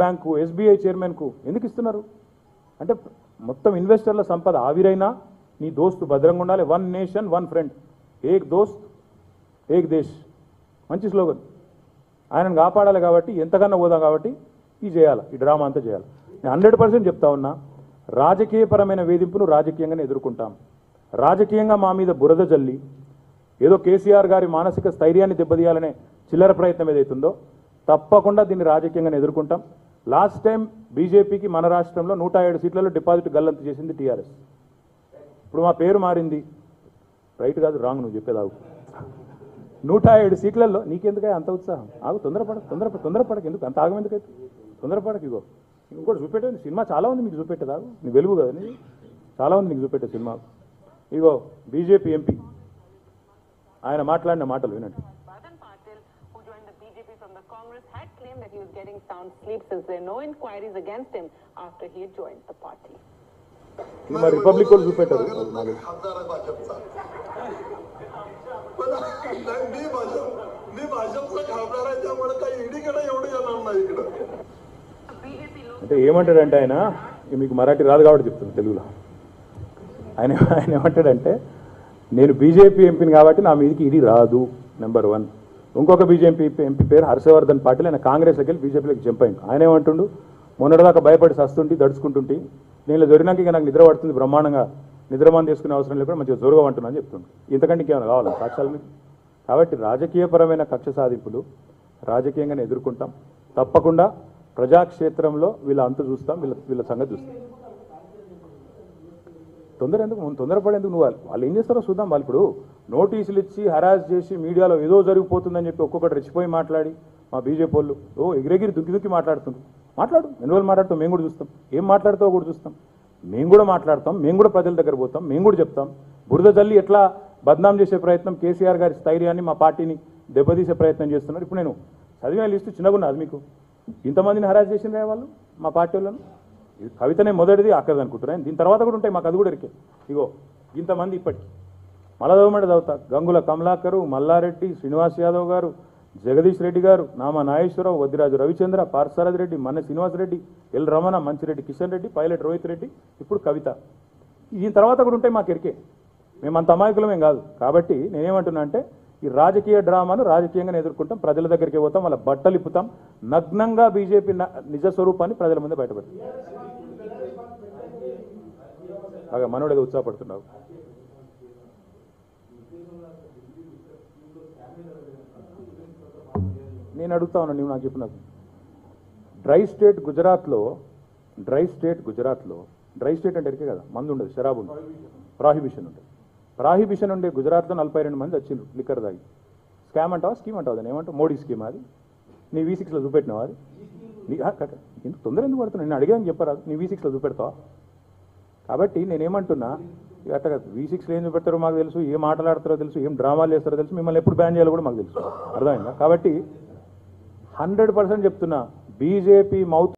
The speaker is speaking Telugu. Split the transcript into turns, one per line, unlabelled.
బ్యాంకు ఎస్బీఐ చైర్మన్కు ఎందుకు ఇస్తున్నారు అంటే మొత్తం ఇన్వెస్టర్ల సంపద ఆవిరైనా నీ దోస్తు భద్రంగా ఉండాలి వన్ నేషన్ వన్ ఫ్రెండ్ ఏక్ దోస్త్ ఏక్ దేశ్ మంచి స్లోగన్ ఆయనను కాపాడాలి కాబట్టి ఎంతకన్నా పోదాం కాబట్టి ఇది చేయాలి ఈ డ్రామా అంతా చేయాలి నేను హండ్రెడ్ పర్సెంట్ చెప్తా ఉన్నా రాజకీయపరమైన వేధింపును రాజకీయంగానే ఎదుర్కొంటాం రాజకీయంగా మా మీద బురద జల్లి ఏదో కేసీఆర్ గారి మానసిక స్థైర్యాన్ని దెబ్బతీయాలనే చిల్లర ప్రయత్నం ఏదైతుందో తప్పకుండా దీన్ని రాజకీయంగానే ఎదుర్కొంటాం లాస్ట్ టైం బీజేపీకి మన రాష్ట్రంలో నూట ఏడు సీట్లలో డిపాజిట్ గల్లంతు చేసింది టీఆర్ఎస్ ఇప్పుడు మా పేరు మారింది రైట్ కాదు రాంగ్ నువ్వు చెప్పేదావు నూట ఏడు సీట్లలో నీకెందుకే అంత ఉత్సాహం ఆగు తొందరపడ తొందరపడ తొందరపడక ఎందుకు అంత ఆగం ఎందుకైతే తొందరపడక ఇగో ఇంకోటి చూపెట్టేది సినిమా చాలా ఉంది మీకు చూపెట్టేదా నీ వెలుగు కదా నీ చాలా ఉంది నీకు చూపెట్టే సినిమా ఇగో బీజేపీ ఎంపీ ఆయన మాట్లాడిన మాటలు వినండి
Badan Patil, who joined the BJP from the Congress, had claimed that he was getting sound sleep since there are no inquiries against him after he had joined the party.
ఇది మరి రిపబ్లిక్ వాళ్ళు చూపెట్టారు నాకు
खासदार आहे भाजपचा पण नाही, मी भाजप मी भाजपचा खासदार आहे त्यामुळे काही ईडीकडे एवढं येणार नाही इकडं
అంటే ఏమంటాడంటే ఆయన ఇక మీకు మరాఠీ రాదు కాబట్టి చెప్తాను తెలుగులో ఆయన ఆయన ఏమంటాడంటే నేను బీజేపీ ఎంపీని కాబట్టి నా మీదకి ఇది రాదు నెంబర్ వన్ ఇంకొక బీజేపీ ఎంపీ పేరు హర్షవర్ధన్ పాటిల్ ఆయన కాంగ్రెస్లోకి వెళ్ళి బీజేపీలోకి జంప్ అయింది ఆయన ఏమంటుండు మొన్నటిదాకా భయపడి సస్తుంటి దడుచుకుంటుంటి నేను జరిగినాక ఇక నాకు నిద్ర పడుతుంది బ్రహ్మాండంగా నిద్రమాన్ తీసుకునే అవసరం లేకుండా మంచిగా జోరుగా అంటున్నా అని చెప్తుండు ఇంతకంటే ఇంకేమైనా కావాలా సాక్ష్యాలు మీకు కాబట్టి రాజకీయపరమైన కక్ష సాధింపులు రాజకీయంగానే ఎదుర్కొంటాం తప్పకుండా ప్రజాక్షేత్రంలో వీళ్ళ అంతు చూస్తాం వీళ్ళ వీళ్ళ సంగతి చూస్తాం తొందర ఎందుకు నువ్వు తొందరపడేందుకు నువ్వు వాళ్ళు వాళ్ళు ఏం చేస్తారో చూద్దాం వాళ్ళు ఇప్పుడు నోటీసులు ఇచ్చి హరాస్ చేసి మీడియాలో ఏదో జరిగిపోతుందని చెప్పి ఒక్కొక్కటి రెచ్చిపోయి మాట్లాడి మా బీజేపీ వాళ్ళు ఓ ఎగిరెగిరి దుక్కి దుక్కి మాట్లాడుతుండ్రు మాట్లాడు ఎన్ని రోజులు మాట్లాడుతాం మేము కూడా చూస్తాం ఏం మాట్లాడుతావో కూడా చూస్తాం మేము కూడా మాట్లాడతాం మేము కూడా ప్రజల దగ్గర పోతాం మేము కూడా చెప్తాం బురద జల్లి ఎట్లా బద్నాం చేసే ప్రయత్నం కేసీఆర్ గారి స్థైర్యాన్ని మా పార్టీని దెబ్బతీసే ప్రయత్నం చేస్తున్నారు ఇప్పుడు నేను చదివిన లిస్టు చిన్నగా ఉన్నది మీకు ఇంతమందిని హరాస్ చేసిందే వాళ్ళు మా పార్టీ వాళ్ళను ఇది కవితనే మొదటిది అక్కది అనుకుంటున్నాను దీని తర్వాత కూడా ఉంటాయి మాకు అది కూడా ఎరికే ఇగో ఇంతమంది ఇప్పటికి మళ్ళా చదవమంటే చదువుతా గంగుల కమలాకరు మల్లారెడ్డి శ్రీనివాస్ యాదవ్ గారు జగదీష్ రెడ్డి గారు నామా నాగేశ్వరరావు వద్దిరాజు రవిచంద్ర పార్సారథి రెడ్డి మన్న శ్రీనివాస్ రెడ్డి ఎల్ రమణ మంచిరెడ్డి కిషన్ రెడ్డి పైలట్ రోహిత్ రెడ్డి ఇప్పుడు కవిత దీని తర్వాత కూడా ఉంటాయి మాకు ఎరికే మేము అంత అమాయకులమేం కాదు కాబట్టి నేనేమంటున్నా అంటే ఈ రాజకీయ డ్రామాను రాజకీయంగా ఎదుర్కొంటాం ప్రజల దగ్గరికి పోతాం వాళ్ళ బట్టలు ఇప్పుతాం నగ్నంగా బీజేపీ న- నిజ స్వరూపాన్ని ప్రజల ముందే బయటపెడతాం బాగా మనోడు ఏదో ఉత్సాహపడుతున్నావు నేను అడుగుతా ఉన్నా నువ్వు నాకు చెప్పు నాకు డ్రై స్టేట్ గుజరాత్లో డ్రై స్టేట్ గుజరాత్లో డ్రై స్టేట్ అంటే ఎరికే కదా మందు ఉండదు షరాబు ఉండదు ప్రాహిబిషన్ ఉంటుంది ప్రాహిబిషన్ ఉండే గుజరాత్లో నలభై రెండు మంది వచ్చిండ్రు లిక్కర్ దాగి స్కామ్ అంటావా స్కీమ్ అంటావా దాన్ని ఏమంటావు మోడీ స్కీమ్ అది నీ వీ సిక్స్లో చూపెట్టినావా అది నీ ఆ, కాక, ఎందుకు తొందర ఎందుకు పడుతున్నా నేను అడిగాను చెప్పరాదు నీ వీ సిక్స్లో చూపెడతావా కాబట్టి నేనేమంటున్నా ఇక అట్లా వీ సిక్స్లో ఏం చూపెడతారో మాకు తెలుసు ఏం మాట్లాడతారో తెలుసు ఏం డ్రామాలు చేస్తారో తెలుసు మిమ్మల్ని ఎప్పుడు బ్యాన్ చేయాలో కూడా మాకు తెలుసు అర్థమైందా కాబట్టి హండ్రెడ్ పర్సెంట్ చెప్తున్నా బీజేపీ మౌత్